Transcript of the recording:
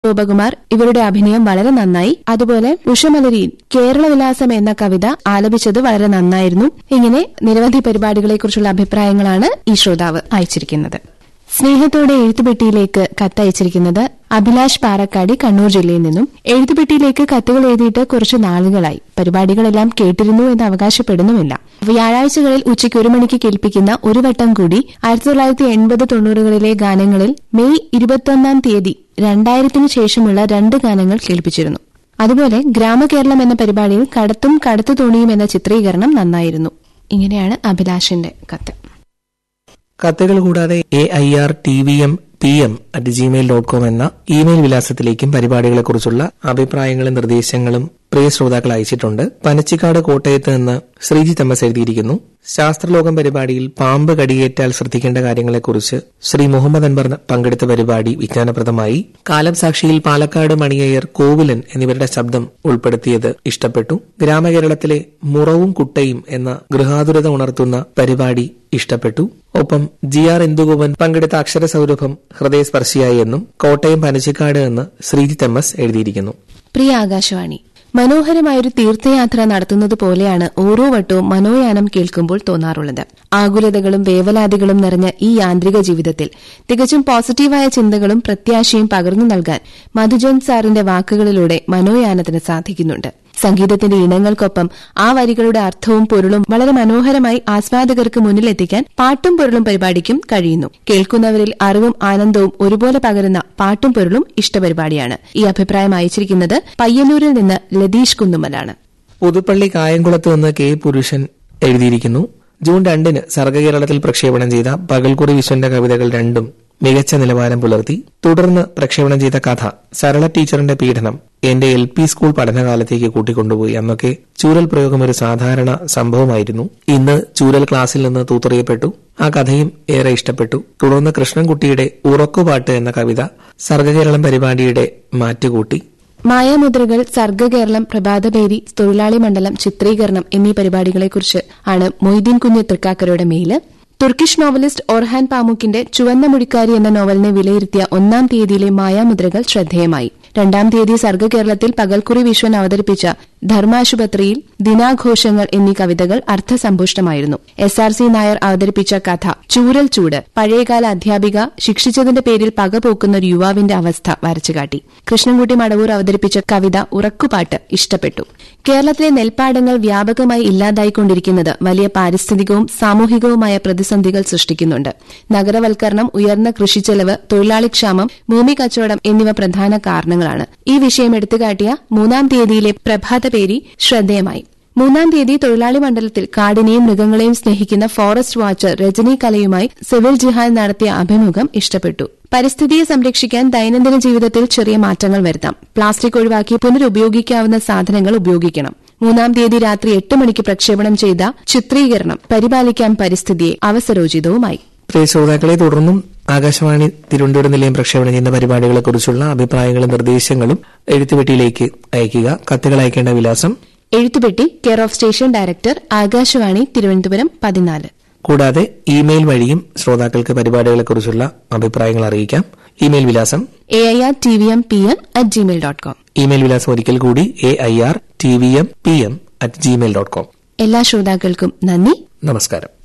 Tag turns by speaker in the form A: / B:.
A: ഗോപകുമാർ ഇവരുടെ അഭിനയം വളരെ നന്നായി അതുപോലെ ഉഷമലരിയിൽ കേരളവിലാസം എന്ന കവിത ആലപിച്ചത് വളരെ നന്നായിരുന്നു ഇങ്ങനെ നിരവധി പരിപാടികളെക്കുറിച്ചുള്ള അഭിപ്രായങ്ങളാണ് ഈ ശ്രോതാവ് അയച്ചിരിക്കുന്നത് സ്നേഹത്തോടെ എഴുത്തുപെട്ടിയിലേക്ക് കത്തയച്ചിരിക്കുന്നത് അഭിലാഷ് പാറക്കാടി കണ്ണൂർ ജില്ലയിൽ നിന്നും എഴുത്തുപെട്ടിയിലേക്ക് കത്തുകൾ എഴുതിയിട്ട് കുറച്ച് നാളുകളായി പരിപാടികളെല്ലാം കേട്ടിരുന്നു എന്ന് അവകാശപ്പെടുന്നുമില്ല വ്യാഴാഴ്ചകളിൽ ഉച്ചയ്ക്ക് ഒരു മണിക്ക് കേൾപ്പിക്കുന്ന ഒരു വട്ടം കൂടി ആയിരത്തി തൊള്ളായിരത്തി എൺപത് തൊണ്ണൂറുകളിലെ ഗാനങ്ങളിൽ മെയ് ഇരുപത്തൊന്നാം തീയതി രണ്ടായിരത്തിനു ശേഷമുള്ള രണ്ട് ഗാനങ്ങൾ കേൾപ്പിച്ചിരുന്നു അതുപോലെ ഗ്രാമകേരളം എന്ന പരിപാടിയിൽ കടത്തും കടത്തു തോണിയും എന്ന ചിത്രീകരണം നന്നായിരുന്നു ഇങ്ങനെയാണ് അഭിലാഷിന്റെ കത്ത്
B: കത്തുകൾ കൂടാതെ A I R T V M P M at Gmail dot com എന്ന ഇമെയിൽ വിലാസത്തിലേക്കും പരിപാടികളെക്കുറിച്ചുള്ള അഭിപ്രായങ്ങളും നിർദ്ദേശങ്ങളും പ്രിയ ശ്രോതാക്കൾ അയച്ചിട്ടുണ്ട് പനച്ചിക്കാട് കോട്ടയത്ത് നിന്ന് ശ്രീജിത്ത് എം എസ് എഴുതിയിരിക്കുന്നു ശാസ്ത്രലോകം പരിപാടിയിൽ പാമ്പ് കടിയേറ്റാൽ ശ്രദ്ധിക്കേണ്ട കാര്യങ്ങളെക്കുറിച്ച് ശ്രീ മുഹമ്മദ് അൻവർ പങ്കെടുത്ത പരിപാടി വിജ്ഞാനപ്രദമായി കാലം സാക്ഷിയിൽ പാലക്കാട് മണിയയ്യർ കോവിലൻ എന്നിവരുടെ ശബ്ദം ഉൾപ്പെടുത്തിയത് ഇഷ്ടപ്പെട്ടു ഗ്രാമകേരളത്തിലെ മുറവും കുട്ടയും എന്ന ഗൃഹാതുരത ഉണർത്തുന്ന പരിപാടി ഇഷ്ടപ്പെട്ടു ഒപ്പം ജി ആർ ഇന്ദുഗോപൻ പങ്കെടുത്ത അക്ഷരസൗരഭം ഹൃദയസ്പർശിയായി എന്നും കോട്ടയം പനച്ചിക്കാട് എന്ന് ശ്രീജിത്ത് എം എസ് എഴുതിയിരിക്കുന്നു
A: പ്രിയ ആകാശവാണി മനോഹരമായൊരു തീർത്ഥയാത്ര നടത്തുന്നത് പോലെയാണ് ഓരോ വട്ടവും മനോയാനം കേൾക്കുമ്പോൾ തോന്നാറുള്ളത് ആകുലതകളും വേവലാതികളും നിറഞ്ഞ ഈ യാന്ത്രിക ജീവിതത്തിൽ തികച്ചും പോസിറ്റീവായ ചിന്തകളും പ്രത്യാശയും പകർന്നു നൽകാൻ മധുജൻ സാറിന്റെ വാക്കുകളിലൂടെ മനോയാനത്തിന് സാധിക്കുന്നുണ്ട് സംഗീതത്തിന്റെ ഇനങ്ങൾക്കൊപ്പം ആ വരികളുടെ അർത്ഥവും പൊരുളും വളരെ മനോഹരമായി ആസ്വാദകർക്ക് മുന്നിലെത്തിക്കാൻ പാട്ടും പൊരുളും പരിപാടിക്കും കഴിയുന്നു കേൾക്കുന്നവരിൽ അറിവും ആനന്ദവും ഒരുപോലെ പകരുന്ന പാട്ടും പൊരുളും ഇഷ്ടപരിപാടിയാണ് ഈ അഭിപ്രായം അയച്ചിരിക്കുന്നത് പയ്യന്നൂരിൽ നിന്ന് ലതീഷ് കുന്നുമലാണ്
B: പുതുപ്പള്ളി കായംകുളത്ത് നിന്ന് കെ പുരുഷൻ എഴുതിയിരിക്കുന്നു ജൂൺ രണ്ടിന് സർഗകേരളത്തിൽ പ്രക്ഷേപണം ചെയ്ത പകൽക്കുറി വിശ്വന്റെ കവിതകൾ രണ്ടും മികച്ച നിലവാരം പുലർത്തി തുടർന്ന് പ്രക്ഷേപണം ചെയ്ത കഥ സരള ടീച്ചറിന്റെ പീഡനം എന്റെ എൽ പി സ്കൂൾ പഠനകാലത്തേക്ക് കൂട്ടിക്കൊണ്ടുപോയി അന്നൊക്കെ ചൂരൽ പ്രയോഗം ഒരു സാധാരണ സംഭവമായിരുന്നു ഇന്ന് ചൂരൽ ക്ലാസ്സിൽ നിന്ന് തൂത്തെറിയപ്പെട്ടു ആ കഥയും ഏറെ ഇഷ്ടപ്പെട്ടു തുടർന്ന് കൃഷ്ണൻകുട്ടിയുടെ ഉറക്കുപാട്ട് എന്ന കവിത സർഗകേരളം പരിപാടിയുടെ മാറ്റുകൂട്ടി
A: മായാമുദ്രകൾ സർഗകേരളം പ്രഭാതപേരി തൊഴിലാളി മണ്ഡലം ചിത്രീകരണം എന്നീ പരിപാടികളെക്കുറിച്ച് ആണ് മൊയ്തീൻ കുഞ്ഞ് തൃക്കാക്കരയുടെ മെയില് തുർക്കിഷ് നോവലിസ്റ്റ് ഓർഹാൻ പാമുക്കിന്റെ ചുവന്ന മുടിക്കാരി എന്ന നോവലിനെ വിലയിരുത്തിയ ഒന്നാം തീയതിയിലെ മായാമുദ്രകൾ ശ്രദ്ധേയമായി രണ്ടാം തീയതി സർഗകേരളത്തിൽ പകൽക്കുറി വിശ്വൻ അവതരിപ്പിച്ച ധർമാശുപത്രിയിൽ ദിനാഘോഷങ്ങൾ എന്നീ കവിതകൾ അർത്ഥസമ്പുഷ്ടമായിരുന്നു എസ് ആർ സി നായർ അവതരിപ്പിച്ച കഥ ചൂരൽ ചൂട് പഴയകാല അധ്യാപിക ശിക്ഷിച്ചതിന്റെ പേരിൽ പകപോക്കുന്ന ഒരു യുവാവിന്റെ അവസ്ഥ വരച്ചുകാട്ടി കൃഷ്ണൻകുട്ടി മടവൂർ അവതരിപ്പിച്ച കവിത ഉറക്കുപാട്ട് ഇഷ്ടപ്പെട്ടു കേരളത്തിലെ നെൽപ്പാടങ്ങൾ വ്യാപകമായി ഇല്ലാതായിക്കൊണ്ടിരിക്കുന്നത് വലിയ പാരിസ്ഥിതികവും സാമൂഹികവുമായ പ്രതിസന്ധികൾ സൃഷ്ടിക്കുന്നുണ്ട് നഗരവൽക്കരണം ഉയർന്ന കൃഷിച്ചെലവ് തൊഴിലാളിക്ഷാമം ഭൂമി കച്ചവടം എന്നിവ പ്രധാന കാരണങ്ങളാണ് ഈ വിഷയം എടുത്തുകാട്ടിയ മൂന്നാം തീയതിയിലെ പ്രഭാതപേരി ശ്രദ്ധേയമായി മൂന്നാം തീയതി തൊഴിലാളി മണ്ഡലത്തിൽ കാടിനെയും മൃഗങ്ങളെയും സ്നേഹിക്കുന്ന ഫോറസ്റ്റ് വാച്ചർ രജനി കലയുമായി സിവിൽ ജിഹാദ് നടത്തിയ അഭിമുഖം ഇഷ്ടപ്പെട്ടു പരിസ്ഥിതിയെ സംരക്ഷിക്കാൻ ദൈനംദിന ജീവിതത്തിൽ ചെറിയ മാറ്റങ്ങൾ വരുത്താം പ്ലാസ്റ്റിക് ഒഴിവാക്കി പുനരുപയോഗിക്കാവുന്ന സാധനങ്ങൾ ഉപയോഗിക്കണം മൂന്നാം തീയതി രാത്രി എട്ട് മണിക്ക് പ്രക്ഷേപണം ചെയ്ത ചിത്രീകരണം പരിപാലിക്കാൻ പരിസ്ഥിതിയെ അവസരോചിതവുമായി
B: പ്രിയ ശ്രോതാക്കളെ തുടർന്നും ആകാശവാണി തിരുവനന്തപുരം നിലയം പ്രക്ഷേപണം ചെയ്യുന്ന പരിപാടികളെക്കുറിച്ചുള്ള അഭിപ്രായങ്ങളും നിർദ്ദേശങ്ങളും എഴുത്തുപെട്ടിയിലേക്ക് അയയ്ക്കുക കത്തുകൾ അയക്കേണ്ട വിലാസം
A: എഴുത്തുപെട്ടി care of station director Akashvani Thiruvananthapuram പതിനാല്
B: കൂടാതെ ഇമെയിൽ വഴിയും ശ്രോതാക്കൾക്ക് പരിപാടികളെക്കുറിച്ചുള്ള അഭിപ്രായങ്ങൾ അറിയിക്കാം ഇമെയിൽ വിലാസം
A: A I R T V M P M at Gmail dot com
B: email വിലാസം ഒരിക്കൽ കൂടി A I R T V M P M at Gmail dot com
A: എല്ലാ ശ്രോതാക്കൾക്കും നന്ദി
B: നമസ്കാരം